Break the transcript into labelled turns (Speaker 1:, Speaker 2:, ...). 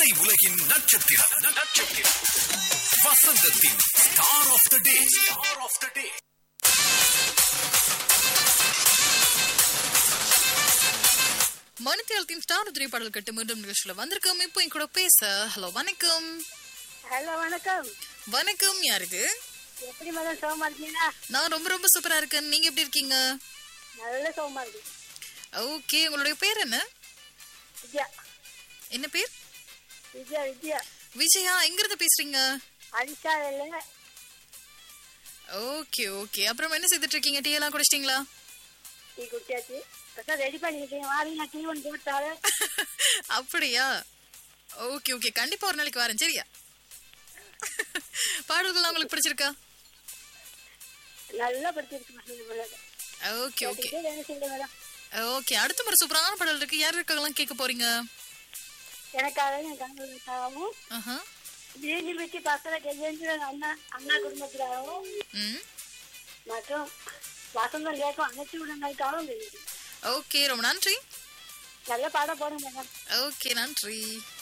Speaker 1: திரை உலகின் நட்சத்திரம் நட்சத்திரம் வசந்தத்தின் star of the day star of the day
Speaker 2: மணித்தியாலத்தின் ஸ்டார் திரைப்பாடல் கட்டு மீண்டும் நிகழ்ச்சியில வந்திருக்கோம் இப்போ என் கூட பேச ஹலோ வணக்கம்
Speaker 3: ஹலோ வணக்கம்
Speaker 2: வணக்கம் யார் இது
Speaker 3: எப்படி மேடம் சோகமா இருக்கீங்களா
Speaker 2: நான் ரொம்ப ரொம்ப சூப்பரா இருக்கேன் நீங்க எப்படி இருக்கீங்க
Speaker 3: நல்ல சோகமா இருக்கு
Speaker 2: ஓகே உங்களுடைய பேர் என்ன
Speaker 3: விஜயா
Speaker 2: என்ன பேர்
Speaker 3: விஜயா விஜயா
Speaker 2: விஜயா எங்க இருந்து பேசுறீங்க
Speaker 3: அரிசா இல்லை
Speaker 2: ஓகே ஓகே அப்புறம் என்ன செய்துட்டு இருக்கீங்க டீ எல்லாம் குடிச்சிட்டீங்களா
Speaker 3: டீ குடிச்சாச்சு இப்பதான் ரெடி பண்ணிருக்கேன் வாரீங்க டீ ஒன்று போட்டாரு
Speaker 2: அப்படியா ஓகே ஓகே கண்டிப்பா ஒரு நாளைக்கு வரேன் சரியா பாடல்கள்லாம் உங்களுக்கு பிடிச்சிருக்கா
Speaker 3: நல்லா படிச்சிருக்கு மேடம்
Speaker 2: ஓகே ஓகே
Speaker 3: வேலை செய்யுங்க மேடம்
Speaker 2: ஓகே அடுத்த முறை சூப்பரான பாடல் இருக்கு யார் இருக்காங்கலாம் கேட்க போறீங்க
Speaker 3: எனக்காக என் கணவருக்காகவும்
Speaker 2: ஆஹா
Speaker 3: வீதி வச்சு பசங்க கெஞ்சு அண்ணா அண்ணா குடும்பத்துக்காகவும்
Speaker 2: ம்
Speaker 3: மற்றும் வசந்தம் கேட்கும் அனைத்து உடனடிக்காகவும் தெரியுது
Speaker 2: ஓகே ரொம்ப நன்றி
Speaker 3: நல்ல பாடம் போடுங்க மேடம்
Speaker 2: ஓகே நன்றி